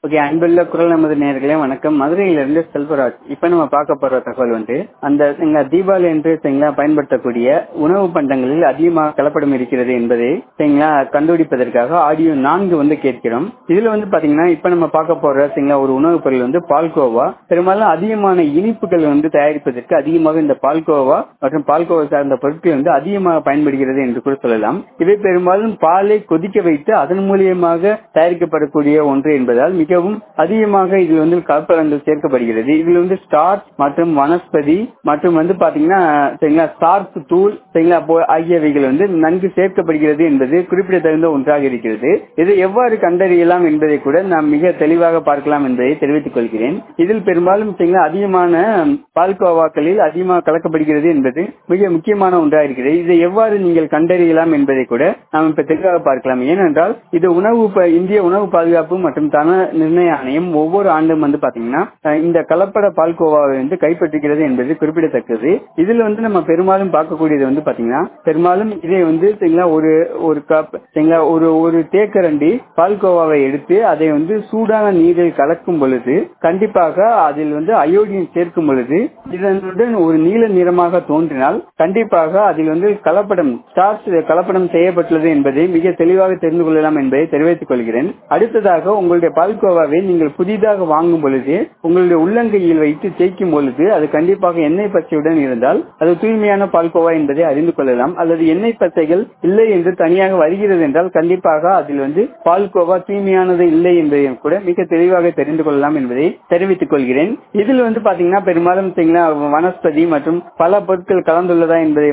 okay அன்புள்ள குரல் நமது நேர்களே வணக்கம் மதுரையிலிருந்து செல்வராஜ் இப்ப நம்ம பார்க்க போற தகவல் வந்து அந்த சரிங்களா, தீபாவளி என்று சரிங்களா பயன்படுத்தக்கூடிய உணவு பண்டங்களில் அதிகமாக கலப்படம் இருக்கிறது என்பதை சரிங்களா கண்டுபிடிப்பதற்காக ஆடியோ நான்கு வந்து கேட்கிறோம் இதுல வந்து பாத்தீங்கன்னா இப்ப நம்ம பார்க்க போற சரிங்களா ஒரு உணவுப் பொருள் வந்து பால்கோவா பெரும்பாலும் அதிகமான இனிப்புகள் வந்து தயாரிப்பதற்கு அதிகமாக இந்த பால்கோவா மற்றும் பால்கோவா சார்ந்த பொருட்கள் வந்து அதிகமாக பயன்படுகிறது என்று கூட சொல்லலாம் இவை பெரும்பாலும் பாலை கொதிக்க வைத்து அதன் மூலியமாக தயாரிக்கப்படக்கூடிய ஒன்று என்பதால் மிகவும் அதிகமாக இதில் வந்து கலப்படங்கள் சேர்க்கப்படுகிறது இதில் வந்து ஸ்டார்ச் மற்றும் வனஸ்பதி மற்றும் வந்து பாத்தீங்கன்னா சரிங்களா ஸ்டார்ச் தூள் சரிங்களா போ- ஆகியவைகள் வந்து நன்கு சேர்க்கப்படுகிறது என்பது குறிப்பிடத்தகுந்த ஒன்றாக இருக்கிறது இதை எவ்வாறு கண்டறியலாம் என்பதை கூட நாம் மிக தெளிவாக பார்க்கலாம் என்பதை தெரிவித்துக் கொள்கிறேன் இதில் பெரும்பாலும் சரிங்களா அதிகமான பால்கோவாக்களில் அதிகமாக கலக்கப்படுகிறது என்பது மிக முக்கியமான ஒன்றாக இருக்கிறது இதை எவ்வாறு நீங்கள் கண்டறியலாம் என்பதை கூட நாம் இப்ப தெளிவாக பார்க்கலாம் ஏனென்றால் இது உணவு ப- இந்திய உணவு பாதுகாப்பு மற்றும் தர நிர்ணய ஆணையம் ஒவ்வொரு ஆண்டும் வந்து பாத்தீங்கன்னா அஹ், இந்த கலப்பட பால்கோவாவை வந்து கைப்பற்றுகிறது என்பது குறிப்பிடத்தக்கது இதுல வந்து நம்ம பெரும்பாலும் பார்க்கக்கூடியது வந்து பாத்தீங்கன்னா பெரும்பாலும் இதை வந்து சரிங்களா ஒரு ஒரு கப் சரிங்களா ஒரு ஒரு தேக்கரண்டி பால்கோவாவை எடுத்து அதை வந்து சூடான நீரில் கலக்கும் பொழுது கண்டிப்பாக அதில் வந்து அயோடின் சேர்க்கும் பொழுது இதனுடன் ஒரு நீல நிறமாக தோன்றினால் கண்டிப்பாக அதில் வந்து கலப்படம் ஸ்டார்ச் கலப்படம் செய்யப்பட்டுள்ளது என்பதை மிக தெளிவாக தெரிந்து கொள்ளலாம் என்பதை தெரிவித்துக் கொள்கிறேன் அடுத்ததாக உங்களுடைய பால்கோவாவை நீங்கள் புதிதாக வாங்கும் பொழுது உங்களுடைய உள்ளங்கையில் வைத்து தேய்க்கும் பொழுது அது கண்டிப்பாக எண்ணெய் பச்சையுடன் இருந்தால் அது தூய்மையான பால்கோவா என்பதை அறிந்து கொள்ளலாம் அல்லது எண்ணெய் பச்சைகள் இல்லை என்று தனியாக வருகிறது என்றால் கண்டிப்பாக அதில் வந்து பால்கோவா தூய்மையானது இல்லை என்பதையும் கூட மிக தெளிவாக தெரிந்து கொள்ளலாம் என்பதை தெரிவித்துக் கொள்கிறேன் இதில் வந்து பாத்தீங்கன்னா பெரும்பாலும் பாத்தீங்கன்னா வனஸ்பதி மற்றும் பல பொருட்கள் கலந்துள்ளதா என்பதை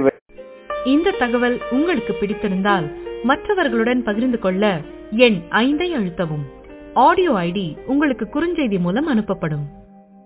இந்த தகவல் உங்களுக்கு பிடித்திருந்தால் மற்றவர்களுடன் பகிர்ந்து கொள்ள எண் ஐந்தை அழுத்தவும் ஆடியோ ஐடி உங்களுக்கு குறுஞ்செய்தி மூலம் அனுப்பப்படும்